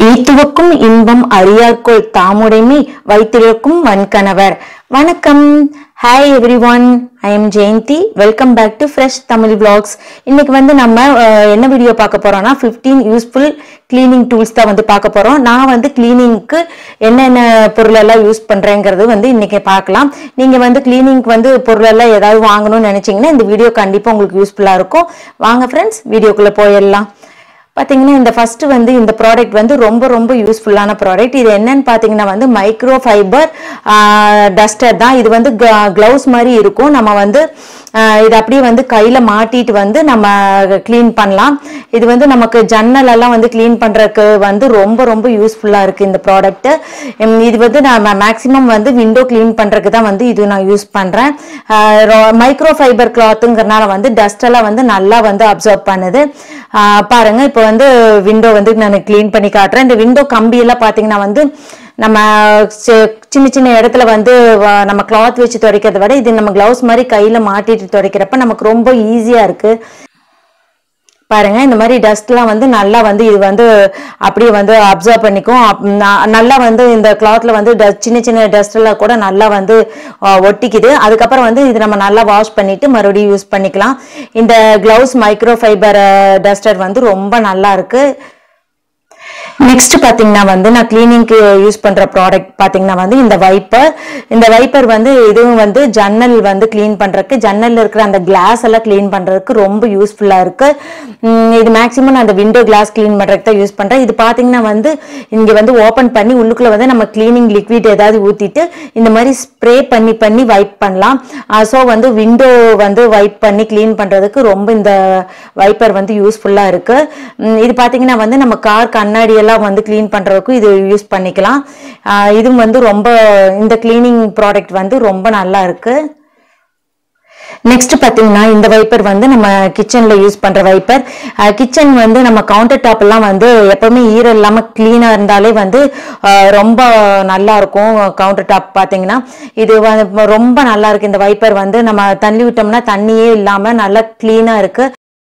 ஈத்துவக்கும் இன்பம் அறியார்க்குள் தாமுடைமை வைத்திருக்கும் வன்கணவர் வணக்கம் hi everyone I am Jayanthi welcome back to fresh Tamil vlogs இன்னைக்கு வந்து நம்ம அஹ், என்ன வீடியோ பார்க்க போறோம்னா 15 யூஸ்ஃபுல் கிளீனிங் டூல்ஸ் தான் வந்து பார்க்க போறோம் நான் வந்து கிளீனிங்க்கு என்னென்ன பொருள் எல்லாம் யூஸ் பண்றேங்கிறது வந்து இன்னைக்கு பார்க்கலாம் நீங்க வந்து கிளீனிங்க்கு வந்து பொருள் எல்லாம் ஏதாவது வாங்கணும்னு நினைச்சீங்கன்னா இந்த வீடியோ கண்டிப்பா உங்களுக்கு யூஸ்ஃபுல்லா இருக்கும் வாங்க ஃப்ரெண்ட்ஸ் வீடியோக்குள்ள போயிடலாம் பார்த்தீங்கன்னா இந்த ஃபர்ஸ்ட் வந்து இந்த ப்ராடக்ட் வந்து ரொம்ப ரொம்ப யூஸ்ஃபுல்லான ப்ராடக்ட் இது என்னன்னு பார்த்தீங்கன்னா வந்து மைக்ரோ ஃபைபர் டஸ்டர் தான் இது வந்து க்ளவுஸ் மாதிரி இருக்கும் நம்ம வந்து ஆஹ் இது அப்படியே வந்து கையில மாட்டிட்டு வந்து நம்ம க்ளீன் பண்ணலாம் இது வந்து நமக்கு ஜன்னல் எல்லாம் வந்து க்ளீன் பண்றதுக்கு வந்து ரொம்ப ரொம்ப யூஸ்ஃபுல்லா இருக்கு இந்த ப்ராடக்ட் இது வந்து நான் மேக்ஸிமம் வந்து விண்டோ க்ளீன் பண்றதுக்கு தான் வந்து இது நான் யூஸ் பண்றேன் மைக்ரோ ஃபைபர் கிளாத்துங்கிறனால வந்து டஸ்ட் எல்லாம் வந்து நல்லா வந்து அப்சர்வ் பண்ணுது ஆஹ் பாருங்க இப்போ வந்து விண்டோ வந்து நான் க்ளீன் பண்ணி காட்டுறேன் இந்த விண்டோ கம்பி எல்லாம் பாத்தீங்கன்னா வந்து நம்ம சி- சின்ன சின்ன இடத்துல வந்து வ- நம்ம கிளாத் வச்சு துடைக்கிறத விட இது நம்ம கிளவுஸ் மாதிரி கையில மாட்டிட்டு துடைக்கிறப்ப நமக்கு ரொம்ப ஈஸியா இருக்கு பாருங்க இந்த மாதிரி டஸ்ட்லாம் வந்து நல்லா வந்து இது வந்து அப்படியே வந்து அப்சர்வ் பண்ணிக்கும் அப்- ந- நல்லா வந்து இந்த கிளாத்ல வந்து dust- சின்ன சின்ன டஸ்ட் எல்லாம் கூட நல்லா வந்து அஹ், ஒட்டிக்குது அதுக்கப்புறம் வந்து இது நம்ம நல்லா வாஷ் பண்ணிட்டு மறுபடியும் யூஸ் பண்ணிக்கலாம் இந்த கிளவுஸ் மைக்ரோ ஃபைபர் டஸ்டர் வந்து ரொம்ப நல்லா இருக்கு நெக்ஸ்ட் பாத்தீங்கன்னா வந்து நான் கிளீனிங்க்கு யூஸ் பண்ற ப்ராடக்ட் பாத்தீங்கன்னா வந்து இந்த வைப்பர் இந்த வைப்பர் வந்து இதுவும் வந்து ஜன்னல் வந்து க்ளீன் பண்றதுக்கு ஜன்னல்ல இருக்கிற அந்த கிளாஸ் எல்லாம் க்ளீன் பண்றதுக்கு ரொம்ப யூஸ்ஃபுல்லா இருக்கு உம் இது மேக்ஸிமம் நான் அந்த விண்டோ கிளாஸ் க்ளீன் பண்றதுக்கு தான் யூஸ் பண்றேன் இது பாத்தீங்கன்னா வந்து இங்க வந்து ஓபன் பண்ணி உள்ளுக்குள்ள வந்து நம்ம கிளீனிங் லிக்விட் ஏதாவது ஊத்திட்டு இந்த மாதிரி ஸ்ப்ரே பண்ணி பண்ணி வைப் பண்ணலாம் ஸோ வந்து விண்டோ வந்து வைப் பண்ணி க்ளீன் பண்றதுக்கு ரொம்ப இந்த வைப்பர் வந்து யூஸ்ஃபுல்லா இருக்கு உம் இது பாத்தீங்கன்னா வந்து நம்ம கார் கண்ணாடி எல்லாம் வந்து க்ளீன் பண்றதுக்கும் இது யூஸ் பண்ணிக்கலாம் ஆஹ் இதுவும் வந்து ரொம்ப இந்த கிளீனிங் ப்ராடக்ட் வந்து ரொம்ப நல்லா இருக்கு நெக்ஸ்ட் பாத்தீங்கன்னா இந்த வைப்பர் வந்து நம்ம கிச்சன்ல யூஸ் பண்ற வைப்பர் கிச்சன் வந்து நம்ம கவுண்டர் டாப் எல்லாம் வந்து எப்பவுமே ஈரம் இல்லாம கிளீனா இருந்தாலே வந்து அஹ், ரொம்ப நல்லா இருக்கும் கவுண்டர் டாப் பாத்தீங்கன்னா இது வந்து ரொம்ப நல்லா இருக்கு இந்த வைப்பர் வந்து நம்ம தள்ளி விட்டோம்னா தண்ணியே இல்லாம நல்லா கிளீனா இருக்கு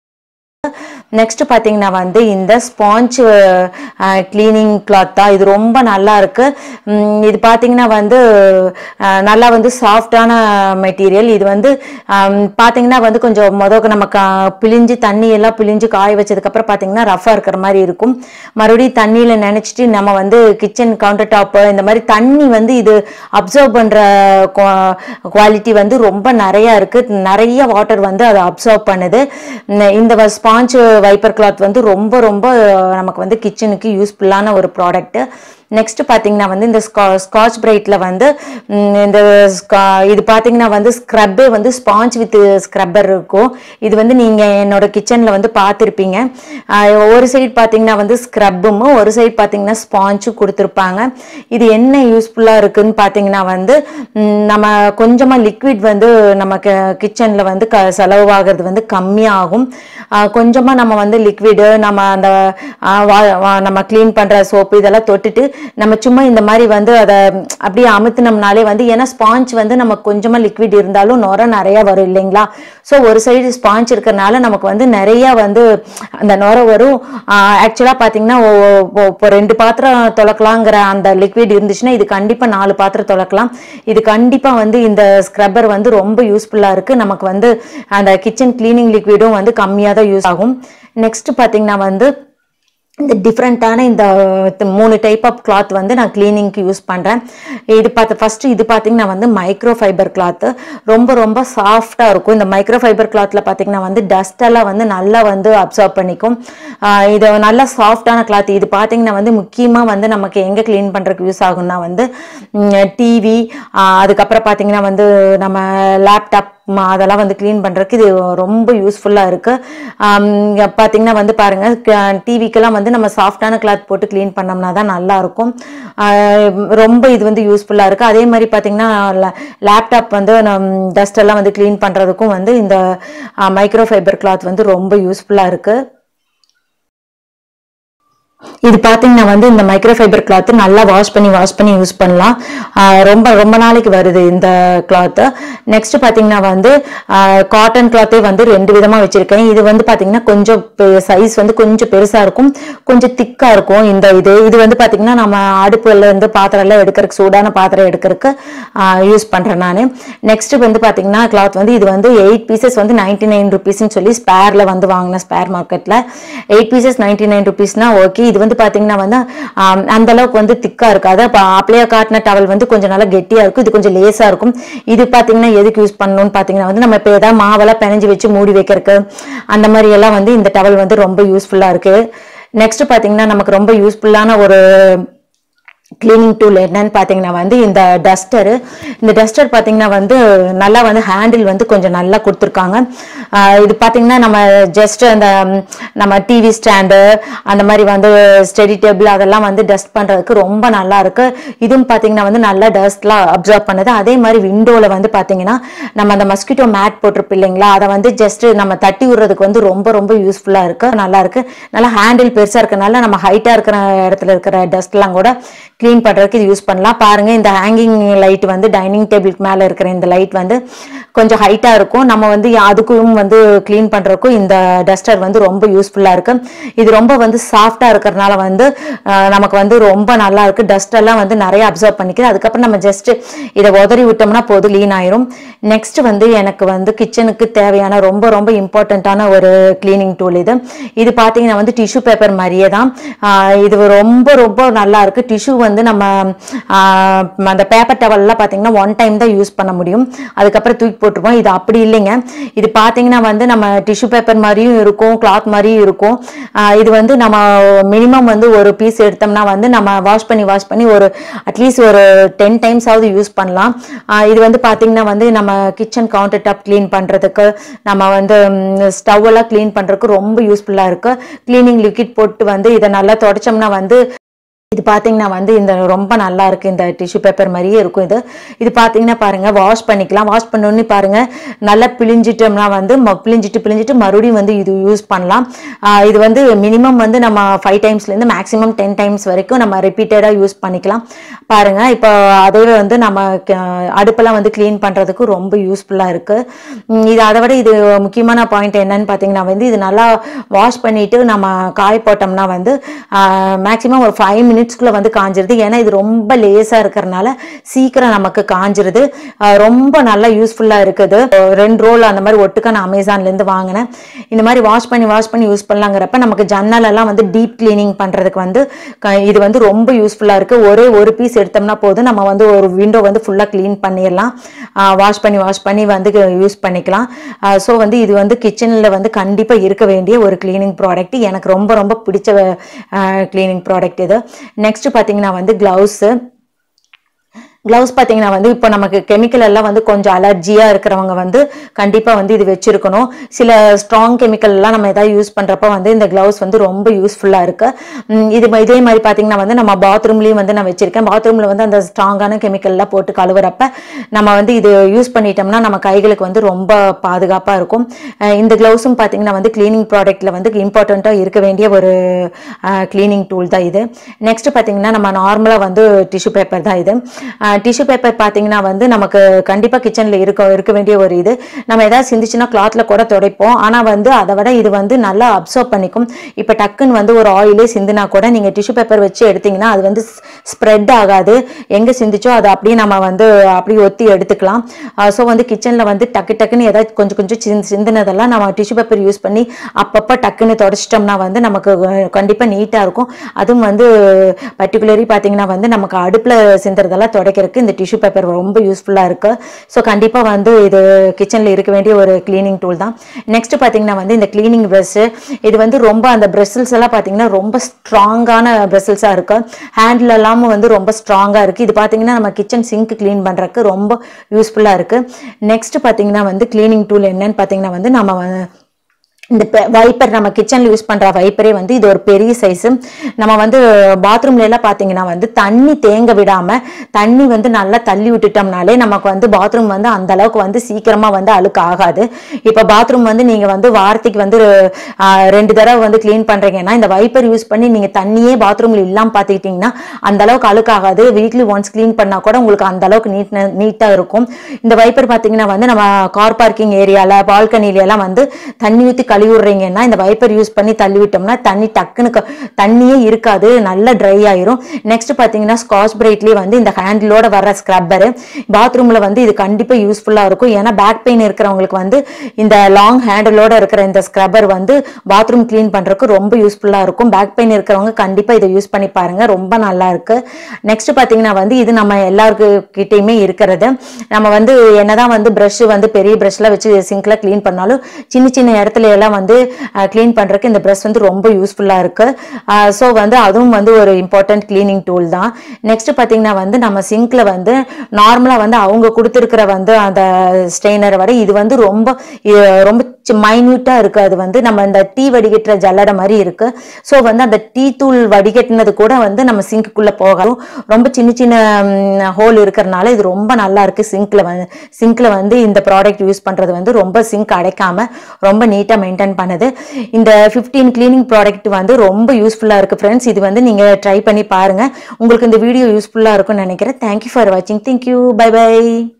நெக்ஸ்ட் பாத்தீங்கன்னா வந்து இந்த ஸ்பாஞ்ச் கிளீனிங் கிளாத் தான் இது ரொம்ப நல்லா இருக்கு உம் இது பாத்தீங்கன்னா வந்து அஹ், நல்லா வந்து சாஃப்டான மெட்டீரியல் இது வந்து ஹம், பாத்தீங்கன்னா வந்து கொஞ்சம் மொதல் நம்ம கா- பிழிஞ்சு தண்ணி எல்லாம் பிழிஞ்சு காய வச்சதுக்கு அப்புறம் பாத்தீங்கன்னா ரஃபா இருக்கிற மாதிரி இருக்கும் மறுபடியும் தண்ணியில நினைச்சிட்டு நம்ம வந்து கிச்சன் கவுண்டர் டாப் இந்த மாதிரி தண்ணி வந்து இது அப்சர்வ் பண்ற குவாலிட்டி வந்து ரொம்ப நிறைய இருக்கு நிறைய வாட்டர் வந்து அதை அப்சர்வ் பண்ணுது இந்த- இந்த ஸ்பாஞ்ச் வைப்பர் கிளாத் வந்து ரொம்ப ரொம்ப அஹ், நமக்கு வந்து கிச்சனுக்கு யூஸ்ஃபுல்லான ஒரு ப்ராடக்ட் நெக்ஸ்ட் பாத்தீங்கன்னா வந்து இந்த ஸ்காட்ச் பிரைட்ல வந்து ம், இந்த sca- இது பாத்தீங்கன்னா வந்து ஸ்க்ரப்பே வந்து ஸ்பாஞ்ச் வித் ஸ்க்ரப்பர் இருக்கும் இது வந்து நீங்க என்னோட கிச்சன்ல வந்து பார்த்துருப்பீங்க ஒரு சைடு பாத்தீங்கன்னா வந்து ஸ்க்ரப்பும் ஒரு சைடு பாத்தீங்கன்னா ஸ்பாஞ்சும் கொடுத்துருப்பாங்க இது என்ன யூஸ்ஃபுல்லா இருக்குன்னு பாத்தீங்கன்னா வந்து ம், நம்ம கொஞ்சமா லிக்விட் வந்து நம்ம கிச்சன்ல வந்து க செலவாகிறது வந்து கம்மியாகும் ஆஹ் கொஞ்சமா நம்ம வந்து லிக்விடு நம்ம அந்த ஆஹ் வா- வா- நம்ம க்ளீன் பண்ற சோப்பு இதெல்லாம் தொட்டுட்டு நம்ம சும்மா இந்த மாதிரி வந்து அதை அப்படியே அமுத்துனோம்னாலே வந்து ஏன்னா ஸ்பாஞ்ச் வந்து நம்ம கொஞ்சமா லிக்விட் இருந்தாலும் நுர நிறைய வரும் இல்லைங்களா ஸோ ஒரு சைடு ஸ்பாஞ்ச் இருக்கிறனால நமக்கு வந்து நிறைய வந்து அந்த நுர வரும் ஆக்சுவலா பாத்தீங்கன்னா ஒ- ஒ- இப்போ ரெண்டு பாத்திரம் துளக்கலாங்கிற அந்த லிக்விட் இருந்துச்சுன்னா இது கண்டிப்பா நாலு பாத்திரம் துளக்கலாம் இது கண்டிப்பா வந்து இந்த ஸ்க்ரப்பர் வந்து ரொம்ப யூஸ்ஃபுல்லா இருக்கு நமக்கு வந்து அந்த கிச்சன் கிளீனிங் லிக்விடும் வந்து கம்மியா தான் யூஸ் ஆகும் நெக்ஸ்ட் பாத்தீங்கன்னா வந்து இந்த டிஃப்ரெண்ட்டான இந்த த- மூணு டைப் ஆஃப் கிளாத் வந்து நான் கிளீனிங்க்கு யூஸ் பண்ணுறேன் இது பார்த்து ஃபஸ்ட்டு இது பார்த்தீங்கன்னா வந்து மைக்ரோ ஃபைபர் கிளாத்து ரொம்ப ரொம்ப சாஃப்டாக இருக்கும் இந்த மைக்ரோ ஃபைபர் கிளாத்தில் பார்த்தீங்கன்னா வந்து dust எல்லாம் வந்து நல்லா வந்து அப்சர்வ் பண்ணிக்கும் ஆஹ் இது நல்ல சாஃப்டான கிளாத் இது பார்த்தீங்கன்னா வந்து முக்கியமாக வந்து நமக்கு எங்கே க்ளீன் பண்ணுறதுக்கு யூஸ் ஆகும்னா வந்து டிவி அதுக்கப்புறம் பார்த்தீங்கன்னா வந்து நம்ம லேப்டாப் அதெல்லாம் வந்து க்ளீன் பண்ணுறதுக்கு இது ரொம்ப யூஸ்ஃபுல்லாக இருக்குது பார்த்தீங்கன்னா வந்து பாருங்கள் டிவிக்கெல்லாம் வந்து நம்ம சாஃப்டான கிளாத் போட்டு க்ளீன் பண்ணோம்னா தான் நல்லா இருக்கும் ஆஹ் ரொம்ப இது வந்து யூஸ்ஃபுல்லாக இருக்குது அதே மாதிரி பார்த்தீங்கன்னா லேப்டாப் வந்து டஸ்ட் எல்லாம் வந்து க்ளீன் பண்ணுறதுக்கும் வந்து இந்த மைக்ரோ ஃபைபர் கிளாத் வந்து ரொம்ப யூஸ்ஃபுல்லாக இருக்குது இது பார்த்தீங்கன்னா வந்து இந்த மைக்ரோ ஃபைபர் கிளாத் நல்லா வாஷ் பண்ணி வாஷ் பண்ணி யூஸ் பண்ணலாம் ஆஹ் ரொம்ப ரொம்ப நாளைக்கு வருது இந்த கிளாத் நெக்ஸ்ட் பார்த்தீங்கன்னா வந்து காட்டன் கிளாத்தே வந்து ரெண்டு விதமா வச்சிருக்கேன் இது வந்து பார்த்தீங்கன்னா கொஞ்சம் சைஸ் வந்து கொஞ்சம் பெருசா இருக்கும் கொஞ்சம் திக்கா இருக்கும் இந்த இது இது வந்து பார்த்தீங்கன்னா நம்ம அடுப்புல இருந்து பாத்திரம் எல்லாம் எடுக்கிறதுக்கு சூடான பாத்திரம் எடுக்கிறதுக்கு யூஸ் பண்றேன் நான் நெக்ஸ்ட் வந்து பார்த்தீங்கன்னா கிளாத் வந்து இது வந்து எயிட் பீசஸ் வந்து நைன்டி நைன் ருபீஸ்னு சொல்லி ஸ்பேர்ல வந்து வாங்கின ஸ்பேர் மார்க்கெட்ல எயிட் பீசஸ் நைன்டி நைன் ருபீஸ்னா ஓகே இது வந்து பாத்தீங்கன்னா வந்து ஆம், அந்த அளவுக்கு வந்து திக்கா இருக்காது அப்ப அப்படியே காட்டின டவல் வந்து கொஞ்சம் நல்லா கெட்டியா இருக்கும் இது கொஞ்சம் லேசா இருக்கும் இது பாத்தீங்கன்னா எதுக்கு யூஸ் பண்ணணும்னு பாத்தீங்கன்னா வந்து நம்ம இப்ப ஏதாவது மாவெல்லாம் பிணைஞ்சு வச்சு மூடி வைக்கிறதுக்கு அந்த மாதிரி எல்லாம் வந்து இந்த டவல் வந்து ரொம்ப யூஸ்ஃபுல்லா இருக்கு நெக்ஸ்ட் பாத்தீங்கன்னா நமக்கு ரொம்ப யூஸ்ஃபுல்லான ஒரு கிளீனிங் டூல் என்னன்னு பார்த்தீங்கன்னா வந்து இந்த டஸ்டரு இந்த டஸ்டர் பார்த்தீங்கன்னா வந்து நல்லா வந்து ஹேண்டில் வந்து கொஞ்சம் நல்லா கொடுத்துருக்காங்க ஆஹ் இது பார்த்தீங்கன்னா நம்ம ஜஸ்ட் அந்த ம், நம்ம டிவி ஸ்டாண்டு அந்த மாதிரி வந்து ஸ்டடி டேபிள் அதெல்லாம் வந்து டஸ்ட் பண்ணுறதுக்கு ரொம்ப நல்லா இருக்கு இதுவும் பார்த்தீங்கன்னா வந்து நல்லா டஸ்ட்லாம் அப்சர்வ் பண்ணுது அதே மாதிரி விண்டோவில் வந்து பார்த்தீங்கன்னா நம்ம அந்த மஸ்கிட்டோ மேட் போட்டிருப்போம் இல்லைங்களா அதை வந்து ஜஸ்ட் நம்ம தட்டி விடுறதுக்கு வந்து ரொம்ப ரொம்ப யூஸ்ஃபுல்லாக இருக்கு நல்லா இருக்கு நல்லா ஹேண்டில் பெருசாக இருக்கனால நம்ம ஹைட்டாக இருக்கிற இடத்துல இருக்கிற டஸ்ட்லாம் கூட க்ளீன் பண்ணுறதுக்கு இது யூஸ் பண்ணலாம் பாருங்க இந்த ஹேங்கிங் லைட் வந்து டைனிங் டேபிளுக்கு மேலே இருக்கிற இந்த லைட் வந்து கொஞ்சம் ஹைட்டாக இருக்கும் நம்ம வந்து அதுக்கும் வந்து க்ளீன் பண்ணுறதுக்கும் இந்த டஸ்டர் வந்து ரொம்ப யூஸ்ஃபுல்லாக இருக்கு இது ரொம்ப வந்து சாஃப்டாக இருக்கிறதுனால வந்து அஹ், நமக்கு வந்து ரொம்ப நல்லா இருக்கு டஸ்ட் எல்லாம் வந்து நிறைய அப்சர்வ் பண்ணிக்குது அதுக்கப்புறம் நம்ம ஜஸ்ட் இதை உதறி விட்டோம்னா போதும் லீன் ஆயிரும் நெக்ஸ்ட் வந்து எனக்கு வந்து கிச்சனுக்கு தேவையான ரொம்ப ரொம்ப இம்பார்ட்டண்ட்டான ஒரு க்ளீனிங் டூல் இது இது பார்த்தீங்கன்னா வந்து டிஷ்யூ பேப்பர் மாதிரியே தான் ஆஹ் இது ரொம்ப ரொம்ப நல்லா இருக்கு டிஷ்யூ வந்து நம்ம ஆஹ் அந்த பேப்பர் டவல்லாம் பார்த்தீங்கன்னா ஒன் டைம் தான் யூஸ் பண்ண முடியும் அதுக்கப்புறம் தூக்கி போட்டுருவோம் இது அப்படி இல்லைங்க இது பார்த்தீங்கன்னா வந்து நம்ம டிஷ்யூ பேப்பர் மாதிரியும் இருக்கும் கிளாத் மாதிரியும் இருக்கும் ஆஹ் இது வந்து நம்ம மினிமம் வந்து ஒரு பீஸ் எடுத்தோம்னா வந்து நம்ம வாஷ் பண்ணி வாஷ் பண்ணி ஒரு அட்லீஸ்ட் ஒரு டென் டைம்ஸ் ஆவது யூஸ் பண்ணலாம் ஆஹ் இது வந்து பார்த்தீங்கன்னா வந்து நம்ம கிச்சன் கவுண்டர் டாப் க்ளீன் பண்ணுறதுக்கு நம்ம வந்து ஸ்டவ் எல்லாம் க்ளீன் பண்ணுறதுக்கு ரொம்ப யூஸ்ஃபுல்லாக இருக்கு க்ளீனிங் லிக்விட் போட்டு வந்து இதை நல்லா தொடச்சோம்னா வந்து இது பார்த்தீங்கன்னா வந்து இந்த ரொம்ப நல்லா இருக்கு இந்த டிஷ்யூ பேப்பர் மாதிரியே இருக்கும் இது இது பார்த்தீங்கன்னா பாருங்க வாஷ் பண்ணிக்கலாம் வாஷ் பண்ணோன்னு பாருங்க நல்லா பிழிஞ்சிட்டோம்னா வந்து ம- பிழிஞ்சிட்டு பிழிஞ்சிட்டு மறுபடியும் வந்து இது யூஸ் பண்ணலாம் ஆஹ் இது வந்து மினிமம் வந்து நம்ம ஃபைவ் டைம்ஸ்லேருந்து மேக்ஸிமம் டென் டைம்ஸ் வரைக்கும் நம்ம ரிப்பீட்டடாக யூஸ் பண்ணிக்கலாம் பாருங்க இப்போ அதே வந்து நம்ம க- அடுப்பெல்லாம் வந்து க்ளீன் பண்ணுறதுக்கு ரொம்ப யூஸ்ஃபுல்லாக இருக்கு உம் இது அதை விட இது முக்கியமான பாயிண்ட் என்னன்னு பார்த்தீங்கன்னா வந்து இது நல்லா வாஷ் பண்ணிட்டு நம்ம காய போட்டோம்னா வந்து மேக்ஸிமம் ஒரு ஃபைவ் மினிட்ஸ்க்குள்ள வந்து காஞ்சிருது ஏன்னா இது ரொம்ப லேசாக இருக்கிறனால சீக்கிரம் நமக்கு காஞ்சிருது ஆஹ் ரொம்ப நல்லா யூஸ்ஃபுல்லாக இருக்குது அஹ் ரெண்டு ரோல் அந்த மாதிரி ஒட்டுக்கா நான் அமேசான்லேருந்து வாங்கினேன் இந்த மாதிரி வாஷ் பண்ணி வாஷ் பண்ணி யூஸ் பண்ணலாங்கிறப்ப நமக்கு ஜன்னல் எல்லாம் வந்து டீப் கிளீனிங் பண்ணுறதுக்கு வந்து க- இது வந்து ரொம்ப யூஸ்ஃபுல்லாக இருக்குது ஒரே ஒரு பீஸ் எடுத்தோம்னா போதும் நம்ம வந்து ஒரு விண்டோ வந்து ஃபுல்லாக க்ளீன் பண்ணிடலாம் வாஷ் பண்ணி வாஷ் பண்ணி வந்து யூஸ் பண்ணிக்கலாம் ஸோ வந்து இது வந்து கிச்சனில் வந்து கண்டிப்பாக இருக்க வேண்டிய ஒரு க்ளீனிங் ப்ராடக்ட் எனக்கு ரொம்ப ரொம்ப பிடிச்ச க்ளீனிங் ப்ராடக்ட் இது நெக்ஸ்ட் பார்த்தீங்கன்னா வந்து க்ளவுஸு க்ளவுஸ் பார்த்தீங்கன்னா வந்து இப்போ நமக்கு கெமிக்கல் எல்லாம் வந்து கொஞ்சம் அலர்ஜியாக இருக்கிறவங்க வந்து கண்டிப்பாக வந்து இது வச்சிருக்கணும் சில ஸ்ட்ராங் கெமிக்கல் எல்லாம் நம்ம ஏதாவது யூஸ் பண்ணுறப்ப வந்து இந்த க்ளவுஸ் வந்து ரொம்ப யூஸ்ஃபுல்லாக இருக்கு உம் இது ம- இதே மாதிரி பார்த்தீங்கன்னா வந்து நம்ம பாத்ரூம்லேயும் வந்து நான் வச்சிருக்கேன் பாத்ரூமில் வந்து அந்த ஸ்ட்ராங்கான கெமிக்கல்லாம் போட்டு கழுவுறப்ப நம்ம வந்து இது யூஸ் பண்ணிட்டோம்னா நம்ம கைகளுக்கு வந்து ரொம்ப பாதுகாப்பாக இருக்கும் அஹ் இந்த க்ளவுஸும் பார்த்தீங்கன்னா வந்து க்ளீனிங் ப்ராடக்ட்டில் வந்து இம்பார்ட்டண்ட்டாக இருக்க வேண்டிய ஒரு க்ளீனிங் டூல் தான் இது நெக்ஸ்ட் பார்த்தீங்கன்னா நம்ம நார்மலாக வந்து டிஷ்யூ பேப்பர் தான் இது டிஷ்யூ பேப்பர் பார்த்தீங்கன்னா வந்து நமக்கு கண்டிப்பாக கிச்சனில் இருக்க இருக்க வேண்டிய ஒரு இது நம்ம ஏதாவது சிந்திச்சுன்னா கிளாத்ல கூட துடைப்போம் ஆனால் வந்து அதை விட இது வந்து நல்லா அப்சர்வ் பண்ணிக்கும் இப்போ டக்குன்னு வந்து ஒரு ஆயிலே சிந்தினா கூட நீங்கள் டிஷ்யூ பேப்பர் வச்சு எடுத்தீங்கன்னா அது வந்து ஸ்ப்ரெட் ஆகாது எங்கே சிந்திச்சோ அதை அப்படியே நம்ம வந்து அப்படியே ஒத்தி எடுத்துக்கலாம் ஸோ வந்து கிச்சனில் வந்து டக்கு டக்குன்னு ஏதாவது கொஞ்சம் கொஞ்சம் சிந்து சிந்தினதெல்லாம் நம்ம டிஷ்யூ பேப்பர் யூஸ் பண்ணி அப்பப்போ டக்குன்னு தொடச்சிட்டோம்னா வந்து நமக்கு கண்டிப்பாக நீட்டாக இருக்கும் அதுவும் வந்து பர்டிகுலரி பார்த்தீங்கன்னா வந்து நமக்கு அடுப்பில் சிந்துறதெல்லாம் துடைக்கிறதுக்கு இந்த டிஷ்யூ பேப்பர் ரொம்ப யூஸ்ஃபுல்லாக இருக்கு ஸோ கண்டிப்பாக வந்து இது கிச்சனில் இருக்க வேண்டிய ஒரு க்ளீனிங் டூல் தான் நெக்ஸ்ட் பார்த்தீங்கன்னா வந்து இந்த க்ளீனிங் ப்ரஷ் இது வந்து ரொம்ப அந்த பிரஸ்ஸல்ஸ் எல்லாம் பார்த்தீங்கன்னா ரொம்ப ஸ்ட்ராங்கான பிரஸ்ஸல்ஸாக இருக்கு ஹேண்டில் எல்லாமும் வந்து ரொம்ப ஸ்ட்ராங்காக இருக்கு இது பார்த்தீங்கன்னா நம்ம கிச்சன் சிங்க் க்ளீன் பண்ணுறதுக்கு ரொம்ப யூஸ்ஃபுல்லாக இருக்கு நெக்ஸ்ட் பார்த்தீங்கன்னா வந்து க்ளீனிங் டூல் என்னன்னு பார்த்தீங்கன்னா வந்து நம்ம வ- இந்த வைப்பர் நம்ம கிச்சன்ல யூஸ் பண்ற வைப்பரே வந்து இது ஒரு பெரிய சைஸ் நம்ம வந்து பாத்ரூம்ல எல்லாம் பாத்தீங்கன்னா வந்து தண்ணி தேங்க விடாம தண்ணி வந்து நல்லா தள்ளி விட்டுட்டோம்னாலே நமக்கு வந்து பாத்ரூம் வந்து அந்த அளவுக்கு வந்து சீக்கிரமா வந்து அழுக்கு ஆகாது இப்ப பாத்ரூம் வந்து நீங்க வந்து வாரத்துக்கு வந்து ஆஹ், ரெண்டு தடவை வந்து க்ளீன் பண்றீங்கன்னா இந்த வைப்பர் யூஸ் பண்ணி நீங்க தண்ணியே பாத்ரூம்ல இல்லாம பாத்துக்கிட்டீங்கன்னா அந்த அளவுக்கு அழுக்காகாது வீக்லி ஒன்ஸ் க்ளீன் பண்ணா கூட உங்களுக்கு அந்த அளவுக்கு நீட் நீட்டா இருக்கும் இந்த வைப்பர் பாத்தீங்கன்னா வந்து நம்ம கார் பார்க்கிங் ஏரியால பால்கனில எல்லாம் வந்து தண்ணி ஊத்தி கழுவி விடுறீங்கன்னா இந்த வைப்பர் யூஸ் பண்ணி தள்ளி விட்டோம்னா தண்ணி டக்குன்னு க- தண்ணியே இருக்காது நல்லா ட்ரை ஆயிரும் நெக்ஸ்ட் பாத்தீங்கன்னா ஸ்காட்ச் பிரைட்லயே வந்து இந்த ஹேண்டிலோட வர்ற ஸ்க்ரப்பர் பாத்ரூம்ல வந்து இது கண்டிப்பா யூஸ்ஃபுல்லா இருக்கும் ஏன்னா பேக் பெயின் இருக்கிறவங்களுக்கு வந்து இந்த லாங் ஹேண்டிலோட இருக்கிற இந்த ஸ்க்ரப்பர் வந்து பாத்ரூம் க்ளீன் பண்றதுக்கு ரொம்ப யூஸ்ஃபுல்லா இருக்கும் பேக் பெயின் இருக்கிறவங்க கண்டிப்பா இதை யூஸ் பண்ணி பாருங்க ரொம்ப நல்லா இருக்கு நெக்ஸ்ட் பாத்தீங்கன்னா வந்து இது நம்ம எல்லாருக்கிட்டையுமே இருக்கிறது நம்ம வந்து என்னதான் வந்து பிரஷ் வந்து பெரிய பிரஷ்ல வச்சு சிங்க்ல க்ளீன் பண்ணாலும் சின்ன சின்ன இடத்துல எல்லாம் வந்து க்ளீன் பண்றதுக்கு இந்த பிரஷ் வந்து ரொம்ப யூஸ்ஃபுல்லா இருக்கு ஸோ வந்து அதுவும் வந்து ஒரு இம்பார்ட்டன்ட் க்ளீனிங் டூல் தான் நெக்ஸ்ட் பாத்தீங்கன்னா வந்து நம்ம சிங்க்ல வந்து நார்மலா வந்து அவங்க கொடுத்துருக்கிற வந்து அந்த ஸ்ட்ரெயினரை விட இது வந்து ரொம்ப இது ரொம்ப மைன்யூட்டா இருக்கு அது வந்து நம்ம இந்த டீ வடிகட்டுற ஜல்லடை மாதிரி இருக்கு ஸோ வந்து அந்த டீ தூள் வடிகட்டினது கூட வந்து நம்ம சிங்க்குள்ள போகலாம் ரொம்ப சின்ன சின்ன ஹோல் இருக்கிறதுனால இது ரொம்ப நல்லா இருக்கு சிங்க்ல வந்து சிங்க்ல வந்து இந்த ப்ராடக்ட் யூஸ் பண்றது வந்து ரொம்ப சிங்க் அடைக்காம ரொம்ப நீட்டா மெயின்டைன் பண்ணுது இந்த 15 கிளீனிங் ப்ராடக்ட் வந்து ரொம்ப யூஸ்ஃபுல்லா இருக்கு ஃப்ரெண்ட்ஸ் இது வந்து நீங்க ட்ரை பண்ணி பாருங்க உங்களுக்கு இந்த வீடியோ யூஸ்ஃபுல்லா இருக்கும்னு நினைக்கிறேன் தேங்க்யூ ஃபார் வாட்சிங் தேங்க்யூ பை பை